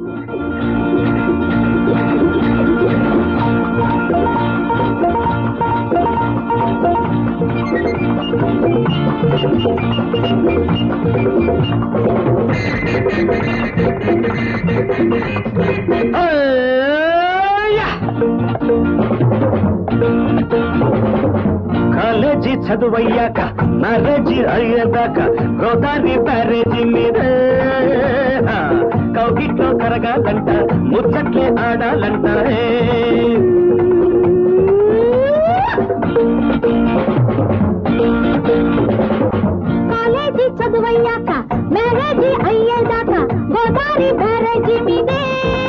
College చదువయ్యాక marriage అయ్యేదాకా గోదావరి బ్యారేజీ మీద కౌగిట్లో కరగాలంట ముచ్చట్లే ఆడాలంట హే. కాలేజీ చదువయ్యాక మ్యారేజీ అయ్యేదాకా గోదావరి బ్యారేజీ మీదే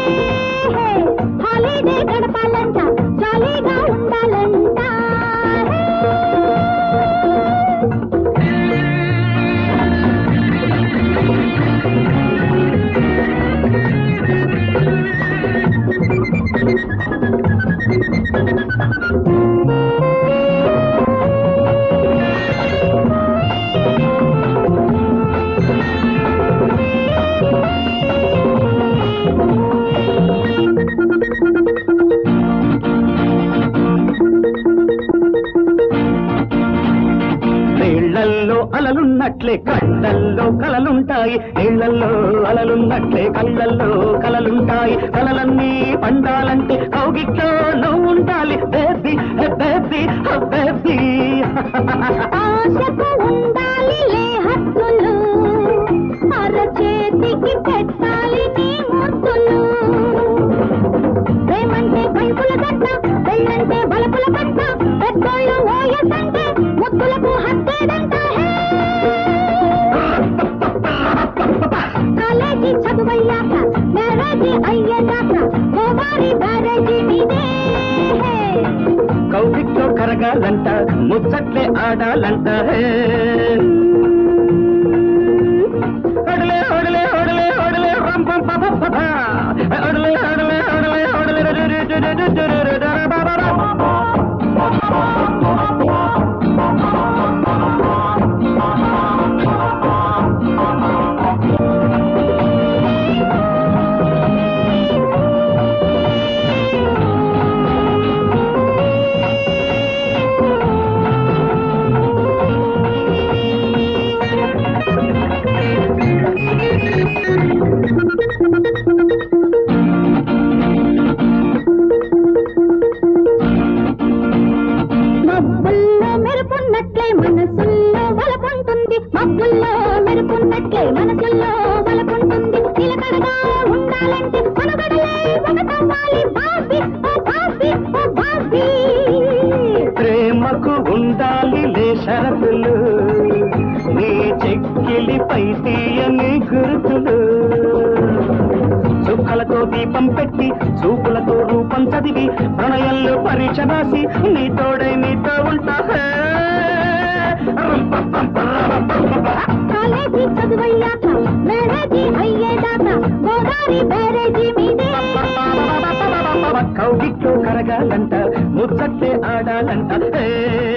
హాలిడే గడపాలంట జాలీగా ఉండాలంట నీళ్లల్లో అలలున్నట్లే కళ్ళల్లో కలలుంటాయి నీళ్లల్లో అలలున్నట్లే కళ్ళల్లో కలలుంటాయి కలలన్నీ పండాలంటే కౌగిట్లో నువ్వు ఉండాలి బేబీ బేబీ బేబీ ఆశకు ఉండాలి లే హద్దులు అరచేతికి పెట్టాలి నీ ముద్దులు ప్రేమంటే పైపుల గట్ట పెళ్ళంటే బలపుల కట్ట పెద్దోళ్ళు ఓయసంటే ముద్దులకు హత్తేడంట హే కాలేజీ చదువయ్యాక మ్యారేజీ అయ్యేదాకా గోదావరి బ్యారేజీ మీదే కౌగిట్లో కరగాలంట ముచ్చట్లే ఆడాలంట హే. ఒడలే ఒడలే ఒడలే ఒడలే రం పం ప ప ప ప. ఒడలే ఒడలే ఒడలే ఒడలే రు రు రు రు రు రు రు రు రు బ బ బ. మబ్బుల్లో మెరుపున్నట్లే మనసుల్లో వలపుంటుంది మబ్బుల్లో మెరుపున్నట్లే మనసుల్లో వలపుంటుంది నిలకడగా ఉండాలంటే మనుగడలే ఒకటవ్వాలి బాబీ ఓ బాబీ ఓ బాబీ ప్రేమకు ఉండాలి లే షరతులు నీ చెక్కిలిపై తీయని గుర్తులు చుక్కలతో దీపం పెట్టి చూపులతో రూపం చదివి ప్రణయంలో పరీక్ష రాసి నీ తోడై నీతో ఉంటా కాలేజీ చదువయ్యాక మ్యారేజీ అయ్యేదాకా గోదావరి బ్యారేజీ మీదే కౌగిట్లో కరగాలంట ముచ్చట్లే ఆడాలంట హే